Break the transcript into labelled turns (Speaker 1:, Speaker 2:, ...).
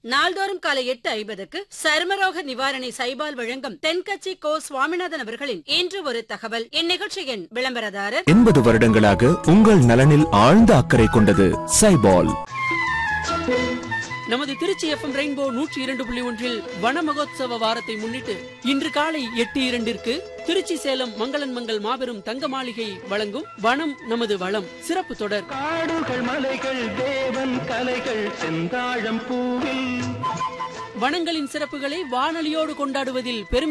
Speaker 1: நாள்தோறும் காலை எட்டு ஐம்பதுக்கு சருமரோக நிவாரணி சைபால் வழங்கும் தென்கட்சி கோ சுவாமிநாதன் அவர்களின் இன்று ஒரு தகவல் இந்நிகழ்ச்சியின் விளம்பரதாரர்
Speaker 2: எண்பது வருடங்களாக உங்கள் நலனில் ஆழ்ந்த அக்கறை கொண்டது சைபால்
Speaker 3: நமது திருச்சி எஃப்எம் ரெயின்போ நூற்றி இரண்டு புள்ளி ஒன்றில் வன மகோத்சவ வாரத்தை முன்னிட்டு இன்று காலை எட்டு இரண்டிற்கு திருச்சி சேலம் மங்களன் மங்கள் மாபெரும் தங்க மாளிகை வழங்கும் வனம் நமது வளம் சிறப்பு தொடர்
Speaker 4: காடுகள் மலைகள் தேவன் கலைகள் செந்தாழம் பூவில்
Speaker 3: வனங்களின் சிறப்புகளை வானொலியோடு கொண்டாடுவதில் பெருமை